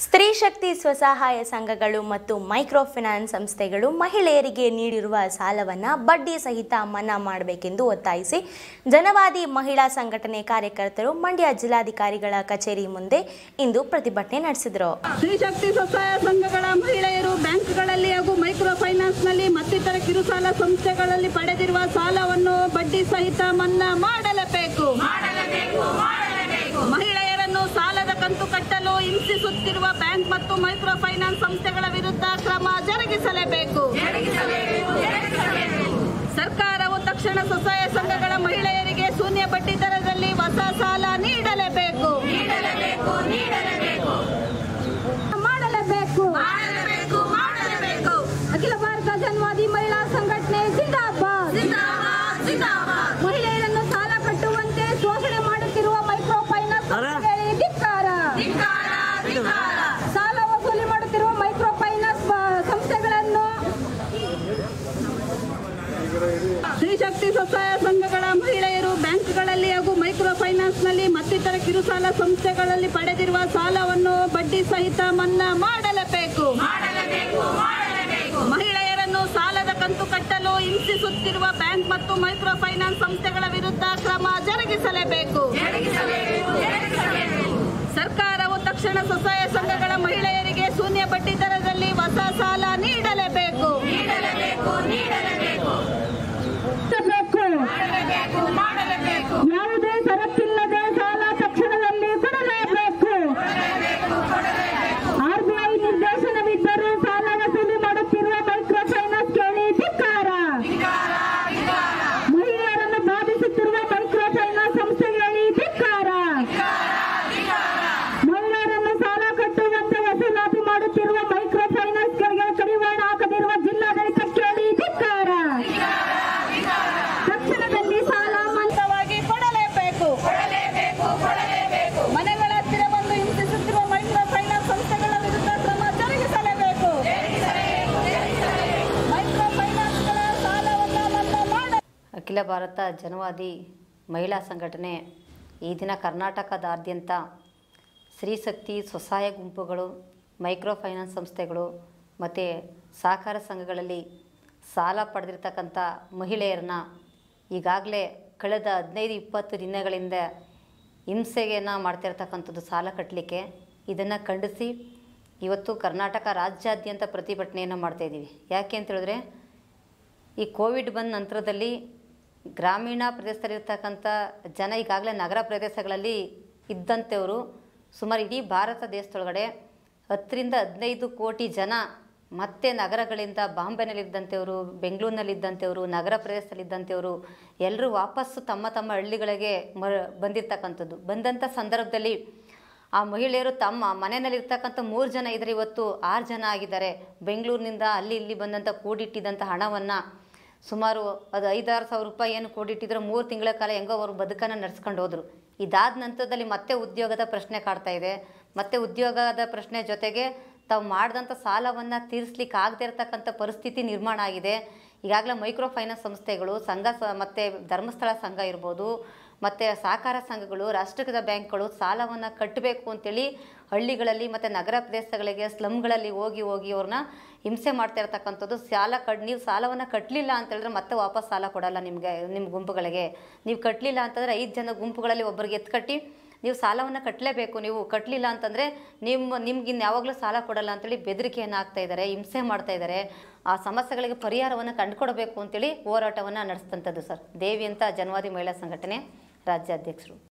ಸ್ತ್ರೀ ಶಕ್ತಿ ಸ್ವಸಹಾಯ ಸಂಘಗಳು ಮತ್ತು ಮೈಕ್ರೋ ಫಿನಾನ್ಸ್ ಸಂಸ್ಥೆಗಳು ಮಹಿಳೆಯರಿಗೆ ನೀಡಿರುವ ಸಾಲವನ್ನು ಬಡ್ಡಿ ಸಹಿತ ಮನ್ನಾ ಮಾಡಬೇಕೆಂದು ಒತ್ತಾಯಿಸಿ ಜನವಾದಿ ಮಹಿಳಾ ಸಂಘಟನೆ ಕಾರ್ಯಕರ್ತರು ಮಂಡ್ಯ ಜಿಲ್ಲಾಧಿಕಾರಿಗಳ ಕಚೇರಿ ಮುಂದೆ ಇಂದು ಪ್ರತಿಭಟನೆ ನಡೆಸಿದರು ಸ್ತ್ರೀಶಕ್ತಿ ಸ್ವಸಹಾಯ ಸಂಘಗಳ ಮಹಿಳೆಯರು ಬ್ಯಾಂಕ್ಗಳಲ್ಲಿ ಹಾಗೂ ಮೈಕ್ರೋ ಫೈನಾನ್ಸ್ನಲ್ಲಿ ಮತ್ತಿತರ ಕಿರುಸಾಲ ಸಂಸ್ಥೆಗಳಲ್ಲಿ ಪಡೆದಿರುವ ಸಾಲವನ್ನು ಬಡ್ಡಿ ಸಹಿತ ಮನ್ನಾ ಮಾಡಲೇಬೇಕು ಮಹಿಳೆಯರನ್ನು ಸಾಲದ ಕಂತು ಕಟ್ಟಲು ಹಿಂಸಿಸುತ್ತಿರುವ ಬ್ಯಾಂಕ್ ಮತ್ತು ಮೈಕ್ರೋ ಫೈನಾನ್ಸ್ ಸಂಸ್ಥೆಗಳ ವಿರುದ್ಧ ಕ್ರಮ ಜರುಗಿಸಲೇಬೇಕು ಸರ್ಕಾರವು ತಕ್ಷಣ ಸ್ವಸಹಾಯ ಸಂಘಗಳ ಮಹಿಳೆಯರಿಗೆ ಶೂನ್ಯ ಬಡ್ಡಿ ದರದಲ್ಲಿ ಹೊಸ ಸಾಲ ನೀಡಲೇಬೇಕು ಮಾಡಲೇಬೇಕು ಮಾಡಲೇಬೇಕು ಮಾಡಲೇಬೇಕು ಅಖಿಲ ಭಾರತ ಜನವಾದಿ ಮಹಿಳಾ ಸಂಘಟನೆ ಜಿಂದಾಬಾದ್ ಮಹಿಳೆಯರನ್ನು ಸಾಲ ಕಟ್ಟುವಂತೆ ಶೋಷಣೆ ಮಾಡುತ್ತಿರುವ ಮೈಕ್ರೋ ಫೈನಾನ್ಸ್ ಸಂಸ್ಥೆಗಳಿಗೆ ಧಿಕ್ಕಾರ ಸಾಲ ವಸೂಲಿ ಮಾಡುತ್ತಿರುವ ಮೈಕ್ರೋ ಫೈನಾನ್ಸ್ ಬ- ಸಂಸ್ಥೆಗಳನ್ನು ಸ್ತ್ರೀಶಕ್ತಿ ಸ್ವಸಹಾಯ ಸಂಘಗಳ ಮಹಿಳೆಯರು ಬ್ಯಾಂಕ್ಗಳಲ್ಲಿ ಹಾಗೂ ಮೈಕ್ರೋ ಫೈನಾನ್ಸ್ನಲ್ಲಿ ಮತ್ತಿತರ ಕಿರುಸಾಲ ಸಂಸ್ಥೆಗಳಲ್ಲಿ ಪಡೆದಿರುವ ಸಾಲವನ್ನು ಬಡ್ಡಿ ಸಹಿತ ಮನ್ನಾ ಮಾಡಲೇಬೇಕು ಮಹಿಳೆಯರನ್ನು ಸಾಲದ ಕಂತು ಕಟ್ಟಲು ಹಿಂಸಿಸುತ್ತಿರುವ ಬ್ಯಾಂಕ್ ಮತ್ತು ಮೈಕ್ರೋ ಫೈನಾನ್ಸ್ ಸಂಸ್ಥೆಗಳ ವಿರುದ್ಧ ಕ್ರಮ ಜರುಗಿಸಲೇಬೇಕು ಸರ್ಕಾರವು ತಕ್ಷಣ ಸ್ವಸಹಾಯ ಸಂಘಗಳ ಮಹಿಳೆಯರಿಗೆ ಶೂನ್ಯ ಬಡ್ಡಿ ದರದಲ್ಲಿ ಹೊಸ ಸಾಲ ನೀಡಲೇಬೇಕು ಬೇಕು. ಯಾವುದೇ ಷರತ್ತಿಲ್ಲದೆ ಸಾಲ ತಕ್ಷಣದಲ್ಲಿ ಕೊಡಲೇಬೇಕು ಆರ್ಬಿಐ ನಿರ್ದೇಶನವಿದ್ದರೂ ಸಾಲ ವಸೂಲಿ ಮಾಡುತ್ತಿರುವ ಮೈಕ್ರೋ ಫೈನಾನ್ಸ್ ಕೇಳಿ ಧಿಕ್ಕಾರ ಮಹಿಳೆಯರನ್ನು ಬಾಧಿಸುತ್ತಿರುವ ಮೈಕ್ರೋ ಫೈನಾನ್ಸ್ ಸಂಸ್ಥೆಗಳಿಗೆ ಧಿಕ್ಕಾರ ಮಹಿಳೆಯರನ್ನು ಸಾಲ ಕಟ್ಟುವಂತೆ ವಸೂಲಾತಿ ಮಾಡುತ್ತಿರುವ ಮೈಕ್ರೋ ಫೈನಾನ್ಸ್ಗಳಿಗೆ ಕಡಿವಾಣ ಹಾಕದಿರುವ ಜಿಲ್ಲಾಡಳಿತ ಕೇಳಿ ಧಿಕ್ಕಾರ ತಕ್ಷಣದಲ್ಲಿ ಸಾಲ ಹಂತವಾಗಿ ಕೊಡಲೇಬೇಕು ಮನೆಗಳ ಹತ್ತಿರ ಬಂದು ಹಿಂಸಿಸುತ್ತಿರುವ ಮೈಕ್ರೋ ಫೈನಾನ್ಸ್ ಸಂಸ್ಥೆಗಳ ವಿರುದ್ಧ ಕ್ರಮ ಜರುಗಿಸಲೇಬೇಕು ಮೈಕ್ರೋ ಫೈನಾನ್ಸ್ಗಳ ಸಾಲವನ್ನು ಮನ್ನಾ ಮಾಡ ಅಖಿಲ ಭಾರತ ಜನವಾದಿ ಮಹಿಳಾ ಸಂಘಟನೆ ಈ ದಿನ ಕರ್ನಾಟಕದಾದ್ಯಂತ ಸ್ತ್ರೀಶಕ್ತಿ ಸ್ವಸಹಾಯ ಗುಂಪುಗಳು ಮೈಕ್ರೋ ಫೈನಾನ್ಸ್ ಸಂಸ್ಥೆಗಳು ಮತ್ತು ಸಹಕಾರ ಸಂಘಗಳಲ್ಲಿ ಸಾಲ ಪಡೆದಿರ್ತಕ್ಕಂಥ ಮಹಿಳೆಯರನ್ನ ಈಗಾಗಲೇ ಕಳೆದ ಹದಿನೈದು ಇಪ್ಪತ್ತು ದಿನಗಳಿಂದ ಹಿಂಸೆಯನ್ನು ಮಾಡ್ತಿರ್ತಕ್ಕಂಥದ್ದು ಸಾಲ ಕಟ್ಟಲಿಕ್ಕೆ ಇದನ್ನು ಖಂಡಿಸಿ ಇವತ್ತು ಕರ್ನಾಟಕ ರಾಜ್ಯಾದ್ಯಂತ ಪ್ರತಿಭಟನೆಯನ್ನು ಮಾಡ್ತಾಯಿದ್ದೀವಿ ಯಾಕೆ ಅಂತ ಹೇಳಿದ್ರೆ ಈ ಕೋವಿಡ್ ಬಂದ ನಂತರದಲ್ಲಿ ಗ್ರಾಮೀಣ ಪ್ರದೇಶದಲ್ಲಿರ್ತಕ್ಕಂಥ ಜನ ಈಗಾಗಲೇ ನಗರ ಪ್ರದೇಶಗಳಲ್ಲಿ ಇದ್ದಂಥವರು ಸುಮಾರು ಇಡೀ ಭಾರತ ದೇಶದೊಳಗಡೆ ಹತ್ತರಿಂದ ಹದಿನೈದು ಕೋಟಿ ಜನ ಮತ್ತೆ ನಗರಗಳಿಂದ ಬಾಂಬೆನಲ್ಲಿದ್ದಂಥವರು ಬೆಂಗಳೂರಿನಲ್ಲಿದ್ದಂಥವರು ನಗರ ಪ್ರದೇಶದಲ್ಲಿದ್ದಂಥವರು ಎಲ್ಲರೂ ವಾಪಸ್ಸು ತಮ್ಮ ತಮ್ಮ ಹಳ್ಳಿಗಳಿಗೆ ಮರ ಬಂದಿರ್ತಕ್ಕಂಥದ್ದು ಬಂದಂಥ ಸಂದರ್ಭದಲ್ಲಿ ಆ ಮಹಿಳೆಯರು ತಮ್ಮ ಮನೆಯಲ್ಲಿರ್ತಕ್ಕಂಥ ಮೂರು ಜನ ಇದ್ರೆ ಇವತ್ತು ಆರು ಜನ ಆಗಿದ್ದಾರೆ ಬೆಂಗಳೂರಿನಿಂದ ಅಲ್ಲಿ ಇಲ್ಲಿ ಬಂದಂಥ ಕೂಡಿಟ್ಟಿದ್ದಂಥ ಹಣವನ್ನು ಸುಮಾರು ಅದು ಐದಾರು ಸಾವಿರ ರೂಪಾಯಿ ಏನು ಕೂಡಿಟ್ಟಿದ್ರು ಮೂರು ತಿಂಗಳ ಕಾಲ ಹೆಂಗೋ ಅವರು ಬದುಕನ್ನು ನಡೆಸ್ಕೊಂಡು ಹೋದರು ಇದಾದ ನಂತರದಲ್ಲಿ ಮತ್ತೆ ಉದ್ಯೋಗದ ಪ್ರಶ್ನೆ ಕಾಡ್ತಾ ಇದೆ ಮತ್ತೆ ಉದ್ಯೋಗದ ಪ್ರಶ್ನೆ ಜೊತೆಗೆ ತಾವು ಮಾಡಿದಂಥ ಸಾಲವನ್ನು ತೀರಿಸ್ಲಿಕ್ಕೆ ಆಗದೇ ಇರತಕ್ಕಂಥ ಪರಿಸ್ಥಿತಿ ನಿರ್ಮಾಣ ಆಗಿದೆ ಈಗಾಗಲೇ ಮೈಕ್ರೋ ಫೈನಾನ್ಸ್ ಸಂಸ್ಥೆಗಳು ಸಂಘ ಸ ಮತ್ತು ಧರ್ಮಸ್ಥಳ ಸಂಘ ಇರ್ಬೋದು ಮತ್ತು ಸಹಕಾರ ಸಂಘಗಳು ರಾಷ್ಟ್ರೀಕೃತ ಬ್ಯಾಂಕ್ಗಳು ಸಾಲವನ್ನು ಕಟ್ಟಬೇಕು ಅಂತೇಳಿ ಹಳ್ಳಿಗಳಲ್ಲಿ ಮತ್ತು ನಗರ ಪ್ರದೇಶಗಳಿಗೆ ಸ್ಲಮ್ಗಳಲ್ಲಿ ಹೋಗಿ ಹೋಗಿ ಅವ್ರನ್ನ ಹಿಂಸೆ ಮಾಡ್ತಾ ಇರ್ತಕ್ಕಂಥದ್ದು ಸಾಲ ಕಟ್ ನೀವು ಸಾಲವನ್ನು ಕಟ್ಟಲಿಲ್ಲ ಅಂತ ಹೇಳಿದ್ರೆ ಮತ್ತೆ ವಾಪಸ್ ಸಾಲ ಕೊಡಲ್ಲ ನಿಮಗೆ ನಿಮ್ಮ ಗುಂಪುಗಳಿಗೆ ನೀವು ಕಟ್ಟಲಿಲ್ಲ ಅಂತಂದರೆ ಐದು ಜನ ಗುಂಪುಗಳಲ್ಲಿ ಒಬ್ಬರಿಗೆ ಎತ್ತು ಕಟ್ಟಿ ನೀವು ಸಾಲವನ್ನು ಕಟ್ಟಲೇಬೇಕು ನೀವು ಕಟ್ಟಲಿಲ್ಲ ಅಂತಂದರೆ ನಿಮ್ಮ ನಿಮ್ಗೆ ಇನ್ನು ಯಾವಾಗಲೂ ಸಾಲ ಕೊಡಲ್ಲ ಅಂತೇಳಿ ಬೆದರಿಕೆಯನ್ನು ಹಾಕ್ತಾ ಇದ್ದಾರೆ ಹಿಂಸೆ ಮಾಡ್ತಾ ಇದ್ದಾರೆ ಆ ಸಮಸ್ಯೆಗಳಿಗೆ ಪರಿಹಾರವನ್ನು ಕಂಡುಕೊಡಬೇಕು ಅಂತೇಳಿ ಹೋರಾಟವನ್ನು ನಡೆಸ್ತಂಥದ್ದು ಸರ್ ದೇವಿ ಅಂತ ಜನವಾದಿ ಮಹಿಳಾ ಸಂಘಟನೆ ರಾಜ್ಯಾಧ್ಯಕ್ಷರು